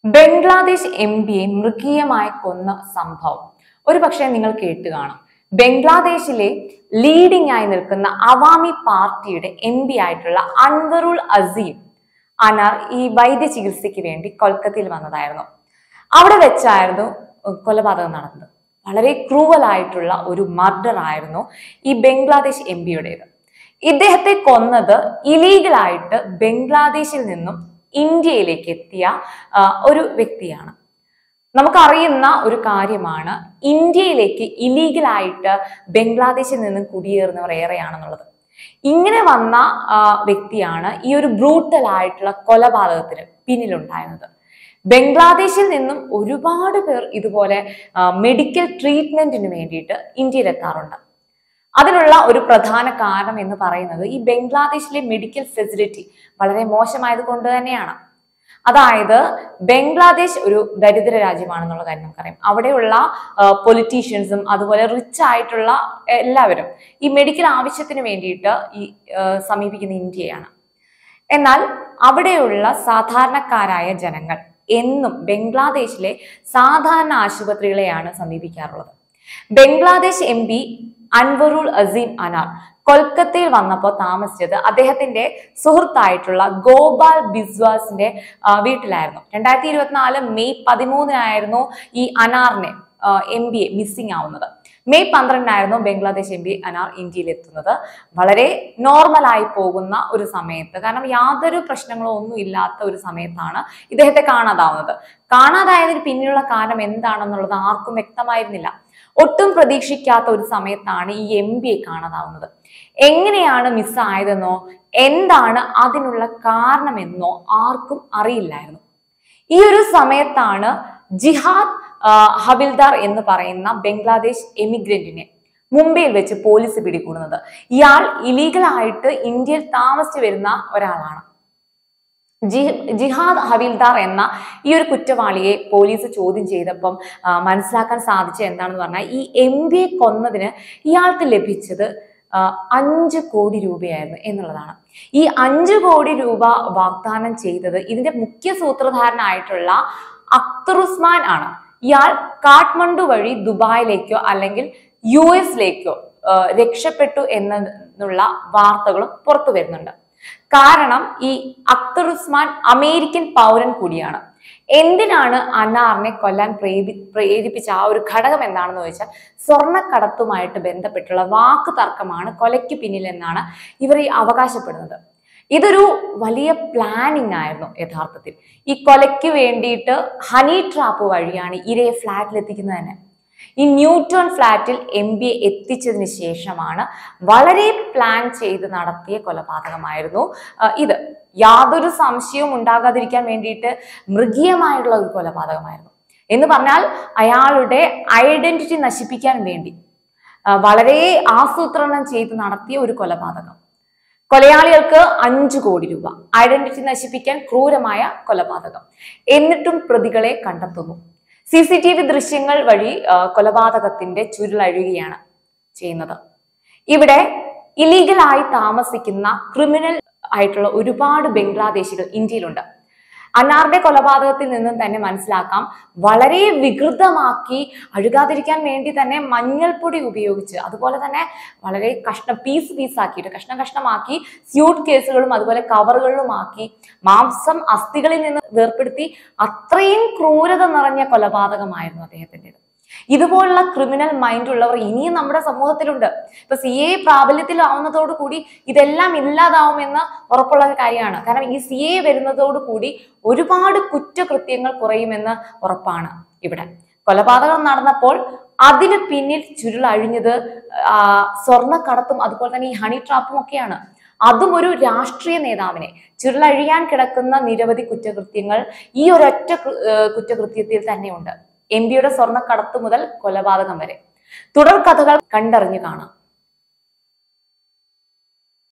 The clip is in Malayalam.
ബംഗ്ലാദേശ് എം പിയെ മൃഗീയമായി കൊന്ന സംഭവം ഒരു പക്ഷേ നിങ്ങൾ കേട്ട് കാണും ബംഗ്ലാദേശിലെ ലീഡിംഗ് ആയി നിൽക്കുന്ന അവാമി പാർട്ടിയുടെ എം പി ആയിട്ടുള്ള അൻവറുൾ അസീം അനാർ ഈ വൈദ്യ ചികിത്സയ്ക്ക് വേണ്ടി കൊൽക്കത്തയിൽ വന്നതായിരുന്നു അവിടെ വെച്ചായിരുന്നു കൊലപാതകം നടന്നത് വളരെ ക്രൂവൽ ആയിട്ടുള്ള ഒരു മർഡർ ആയിരുന്നു ഈ ബംഗ്ലാദേശ് എം പിയുടേത് ഇദ്ദേഹത്തെ കൊന്നത് ഇലീഗൽ ആയിട്ട് ബംഗ്ലാദേശിൽ നിന്നും ഇന്ത്യയിലേക്ക് എത്തിയ ആ, ഒരു വ്യക്തിയാണ് നമുക്കറിയുന്ന ഒരു കാര്യമാണ് ഇന്ത്യയിലേക്ക് ഇലീഗൽ ആയിട്ട് ബംഗ്ലാദേശിൽ നിന്നും കുടിയേറുന്നവർ ഏറെയാണെന്നുള്ളത് ഇങ്ങനെ വന്ന ആ, വ്യക്തിയാണ് ഈ ഒരു ബ്രൂട്ടൽ ആയിട്ടുള്ള കൊലപാതകത്തിന് പിന്നിലുണ്ടായിരുന്നത് ബംഗ്ലാദേശിൽ നിന്നും ഒരുപാട് പേർ ഇതുപോലെ മെഡിക്കൽ ട്രീറ്റ്മെന്റിന് വേണ്ടിയിട്ട് ഇന്ത്യയിലെത്താറുണ്ട് അതിനുള്ള ഒരു പ്രധാന കാരണം എന്ന് പറയുന്നത് ഈ ബംഗ്ലാദേശിലെ മെഡിക്കൽ ഫെസിലിറ്റി വളരെ മോശമായത് കൊണ്ട് തന്നെയാണ് അതായത് ബംഗ്ലാദേശ് ഒരു ദരിദ്ര രാജ്യമാണെന്നുള്ള കാര്യം നമുക്കറിയാം അവിടെയുള്ള പൊളിറ്റീഷ്യൻസും അതുപോലെ റിച്ച് ആയിട്ടുള്ള എല്ലാവരും ഈ മെഡിക്കൽ ആവശ്യത്തിന് വേണ്ടിയിട്ട് ഈ ആ, സമീപിക്കുന്ന ഇന്ത്യയാണ് എന്നാൽ അവിടെയുള്ള സാധാരണക്കാരായ ജനങ്ങൾ എന്നും ബംഗ്ലാദേശിലെ സാധാരണ ആശുപത്രികളെയാണ് സമീപിക്കാറുള്ളത് ബംഗ്ലാദേശ് എം പി അൻവറുൾ അസീം അനാർ കൊൽക്കത്തയിൽ വന്നപ്പോൾ താമസിച്ചത് അദ്ദേഹത്തിന്റെ സുഹൃത്തായിട്ടുള്ള ഗോപാൽ ബിസ്വാസിന്റെ ആ, വീട്ടിലായിരുന്നു രണ്ടായിരത്തി ഇരുപത്തിനാല് മെയ് പതിമൂന്നിനായിരുന്നു ഈ അനാറിനെ എം ബി എ മിസ്സിംഗ് ആവുന്നത് മെയ് പന്ത്രണ്ടിനായിരുന്നു ബംഗ്ലാദേശ് എം പി അനാർ ഇന്ത്യയിൽ എത്തുന്നത് വളരെ നോർമലായി പോകുന്ന ഒരു സമയത്ത് കാരണം യാതൊരു പ്രശ്നങ്ങളോ ഒന്നും ഇല്ലാത്ത ഒരു സമയത്താണ് ഇദ്ദേഹത്തെ കാണാതാവുന്നത് കാണാതായതിന് പിന്നിലുള്ള കാരണം എന്താണെന്നുള്ളത് ആർക്കും വ്യക്തമായിരുന്നില്ല ഒട്ടും പ്രതീക്ഷിക്കാത്ത ഒരു സമയത്താണ് ഈ എം ബിയെ കാണാതാവുന്നത് എങ്ങനെയാണ് മിസ്സായതെന്നോ എന്താണ് അതിനുള്ള കാരണമെന്നോ ആർക്കും അറിയില്ലായിരുന്നു ഈ ഒരു സമയത്താണ് ജിഹാദ് ആ, ഹവിൽദാർ എന്ന് പറയുന്ന ബംഗ്ലാദേശ് എമിഗ്രന്റിനെ മുംബൈയിൽ വെച്ച് പോലീസ് പിടികൂടുന്നത് ഇയാൾ ഇലീഗൽ ആയിട്ട് ഇന്ത്യയിൽ താമസിച്ചു വരുന്ന ഒരാളാണ് ജി- ജിഹാദ് ഹവിൽദാർ എന്ന ഈ ഒരു കുറ്റവാളിയെ പോലീസ് ചോദ്യം ചെയ്തപ്പം ആ, മനസ്സിലാക്കാൻ സാധിച്ചത് എന്താണെന്ന് പറഞ്ഞാൽ ഈ എം ബി എ കൊന്നതിന് ഇയാൾക്ക് ലഭിച്ചത് ആ, അഞ്ച് കോടി രൂപയായിരുന്നു എന്നുള്ളതാണ് ഈ അഞ്ച് കോടി രൂപ വാഗ്ദാനം ചെയ്തത് ഇതിന്റെ മുഖ്യ സൂത്രധാരനായിട്ടുള്ള അക്തറുസ്മാൻ ആണ് ഇയാൾ കാഠ്മണ്ഡു വഴി ദുബായിലേക്കോ അല്ലെങ്കിൽ യു എസിലേക്കോ രക്ഷപ്പെട്ടു എന്നുള്ള വാർത്തകളും പുറത്തു വരുന്നുണ്ട് കാരണം ഈ അക്തർ ഉസ്മാൻ അമേരിക്കൻ പൗരൻ കൂടിയാണ് എന്തിനാണ് അന്നാറിനെ കൊല്ലാൻ പ്രേരി പ്രേരിപ്പിച്ച ആ ഒരു ഘടകം എന്താണെന്ന് ചോദിച്ചാൽ സ്വർണ്ണക്കടത്തുമായിട്ട് ബന്ധപ്പെട്ടുള്ള വാക്ക് തർക്കമാണ് കൊലയ്ക്ക് പിന്നിൽ എന്നാണ് ഇവർ ഈ അവകാശപ്പെടുന്നത് ഇതൊരു വലിയ പ്ലാനിങ് ആയിരുന്നു യഥാർത്ഥത്തിൽ ഈ കൊലയ്ക്ക് വേണ്ടിയിട്ട് ഹണി ട്രാപ്പ് വഴിയാണ് ഇരയെ ഫ്ലാറ്റിൽ എത്തിക്കുന്നത് തന്നെ ഈ ന്യൂട്ടൺ ഫ്ലാറ്റിൽ എം ബി എ എത്തിച്ചതിന് ശേഷമാണ് വളരെ പ്ലാൻ ചെയ്ത് നടത്തിയ കൊലപാതകമായിരുന്നു ആ, ഇത് യാതൊരു സംശയവും ഉണ്ടാകാതിരിക്കാൻ വേണ്ടിയിട്ട് മൃഗീയമായിട്ടുള്ള ഒരു കൊലപാതകമായിരുന്നു എന്ന് പറഞ്ഞാൽ അയാളുടെ ഐഡന്റിറ്റി നശിപ്പിക്കാൻ വേണ്ടി ആ, വളരെ ആസൂത്രണം ചെയ്ത് നടത്തിയ ഒരു കൊലപാതകം കൊലയാളികൾക്ക് അഞ്ചു കോടി രൂപ ഐഡന്റിറ്റി നശിപ്പിക്കാൻ ക്രൂരമായ കൊലപാതകം എന്നിട്ടും പ്രതികളെ കണ്ടെത്തുന്നു സി സി ടി വി ദൃശ്യങ്ങൾ വഴി ആ, കൊലപാതകത്തിന്റെ ചുരുളഴുകയാണ് ചെയ്യുന്നത് ഇവിടെ ഇലീഗലായി താമസിക്കുന്ന ക്രിമിനൽ ആയിട്ടുള്ള ഒരുപാട് ബംഗ്ലാദേശികൾ ഇന്ത്യയിലുണ്ട് അനാറിന്റെ കൊലപാതകത്തിൽ നിന്നും തന്നെ മനസ്സിലാക്കാം വളരെ വികൃതമാക്കി അഴുകാതിരിക്കാൻ വേണ്ടി തന്നെ മഞ്ഞൾപ്പൊടി ഉപയോഗിച്ച് അതുപോലെ തന്നെ വളരെ കഷ്ണം പീസ് പീസ് ആക്കിയിട്ട് കഷ്ണം കഷ്ണമാക്കി സ്യൂട്ട് കേസുകളും അതുപോലെ കവറുകളിലുമാക്കി മാംസം അസ്ഥികളിൽ നിന്ന് വേർപ്പെടുത്തി അത്രയും ക്രൂരത നിറഞ്ഞ കൊലപാതകമായിരുന്നു അദ്ദേഹത്തിൻ്റെത് ഇതുപോലുള്ള ക്രിമിനൽ മൈൻഡ് ഉള്ളവർ ഇനിയും നമ്മുടെ സമൂഹത്തിലുണ്ട് ഇപ്പൊ സി എ പ്രാബല്യത്തിലാവുന്നതോടു കൂടി ഇതെല്ലാം ഇല്ലാതാവുമെന്ന് ഉറപ്പുള്ള ഒരു കാര്യമാണ് കാരണം ഈ സി എ വരുന്നതോടു കൂടി ഒരുപാട് കുറ്റകൃത്യങ്ങൾ കുറയുമെന്ന് ഉറപ്പാണ് ഇവിടെ കൊലപാതകം നടന്നപ്പോൾ അതിന് പിന്നിൽ ചുരുളഴിഞ്ഞത് ആ, സ്വർണ്ണക്കടത്തും അതുപോലെ തന്നെ ഈ ഹണി ട്രാപ്പും ഒക്കെയാണ് അതും ഒരു രാഷ്ട്രീയ നേതാവിനെ ചുരുളഴിയാൻ കിടക്കുന്ന നിരവധി കുറ്റകൃത്യങ്ങൾ ഈ ഒരൊറ്റ കൃ- ഏർ കുറ്റകൃത്യത്തിൽ തന്നെയുണ്ട് എം പിയുടെ സ്വർണ്ണക്കടത്ത് മുതൽ കൊലപാതകം വരെ തുടർ കഥകൾ കണ്ടറിഞ്ഞു കാണാം